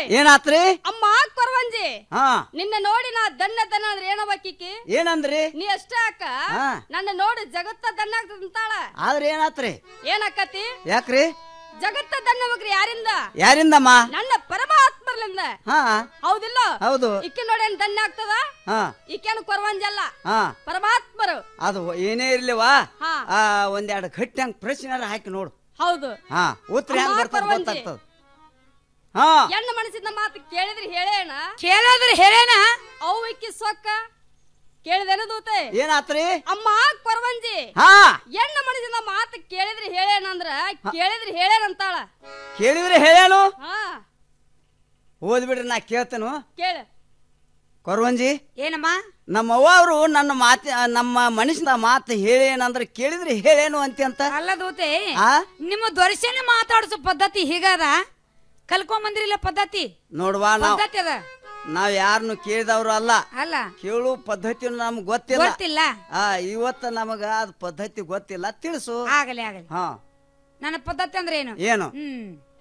ಏನಾತ್ರಿ ಅಮ್ಮ ಕೊರವಂಜಿ ಹಾ ನಿನ್ನ ನೋಡಿ ನಾ ದನ್ನ ದನ್ನ ಅಂದ್ರೆ ಏನವಕ್ಕಿಕ್ಕಿ ಏನಂದ್ರಿ ನೀ ಅಷ್ಟೇ ಅಕ್ಕ ಹಾ. ನನ್ನ ನೋಡಿ ಜಗತ್ತ ದನ್ನ ಆಗ್ತದಂತಾಳ ಆದ್ರೆ ಏನಾತ್ರಿ ಏನಕ್ಕತಿ ಯಾಕ್ರಿ ಜಗತ್ತ ದನ್ನವಕ್ರಿ ಯಾರಿಂದ ಯಾರಿಂದಮ್ಮ ನನ್ನ ಪರಮಾತ್ಮರ್ಲಿಂದ ಹಾ ಹೌದಿಲ್ಲ ಹೌದು ಇಕ್ಕಿ ನೋಡಿ ಏನ್ ದನ್ನ ಆಗ್ತದ ಹಾ ಈಕೇನು ಕೊರವಂಜಲ್ಲ ಹಾ ಪರಮಾತ್ಮರು ಅದು ಏನೇ ಇರ್ಲಿವಾ ಹಾ. ಆ ಒಂದೆರಡು ಗಟ್ಟಿ ಹಂಗ್ ಪ್ರಶ್ನೆ ಹಾಕಿ ನೋಡು ಹೌದು ಹಾ ಉತ್ತರ ಹೆಂಗ್ ಅಮ್ಮ ಬರ್ತದ ಕೊರವಂಜಿ. ಗೊತ್ತಾಗ್ತದ ಹಾ ಹೆಣ್ಣು ಮನಸ್ಸಿನ ಮಾತು ಕೇಳಿದ್ರಿ ಹೇಳೇಣ ಕೇಳೋದ್ರಿ ಹೇಳೇನ ಅವು ಇಕ್ಕಿ ಸೊಕ್ಕ ಕೇಳಿದೇನ ದೂತೆ ಏನಾತ್ರಿ ಅಮ್ಮ ಕೊರವಂಜಿ ಹಾ ಹೆಣ್ಣು ಮನಸ್ಸಿನ ಮಾತು ಕೇಳಿದ್ರಿ ಹೇಳೇನಂದ್ರ ಕೇಳಿದ್ರಿ ಹೇಳೇನಂತಾಳ ಕೇಳಿದ್ರೆ ಹೇಳೇನು ಹಾ ಓದ್ಬಿಡ್ರಿ ನಾ ಕೇಳ್ತೇನು ಕೇಳ ಕೊರವಂಜಿ ಏನಮ್ಮ ನಮ್ಮ ಅವ್ವ ಅವರು ನನ್ನ ಮಾತಿ ನಮ್ಮ ಮನುಷ್ಯನ ಮಾತು ಹೇಳೇನಂದ್ರೆ ಕೇಳಿದ್ರೆ ಹೇಳೇನು ಅಂತೆ ಅಂತ ಅಲ್ಲ ದೂತೆ ಆ ನಿಮ್ಮ ದೊರೆಸೇನೆ ಮಾತಾಡಿಸೋ ಪದ್ಧತಿ ಹೀಗದ ಕಲ್ಕೊಂಬಂದ್ರಿಲ್ಲ ಪದ್ಧತಿ ನೋಡ್ವಾ ನಾವ್ ಪದ್ಧತಿ ಅದ ನಾವ್ ಯಾರನ್ನು ಕೇಳಿದವ್ರು ಅಲ್ಲ ಅಲ್ಲ ಕೇಳು ಪದ್ಧತಿ ನಮ್ಗೆ ಗೊತ್ತಿಲ್ಲ ಗೊತ್ತಿಲ್ಲ ಆ ಇವತ್ತ ನಮಗ ಅದ್ ಪದ್ಧತಿ ಗೊತ್ತಿಲ್ಲ ತಿಳಿಸು ಆಗಲಿ ಆಗಲಿ ಹಾ ನನ್ನ ಪದ್ಧತಿ ಅಂದ್ರೆ ಏನು ಏನು ಹ್ಮ್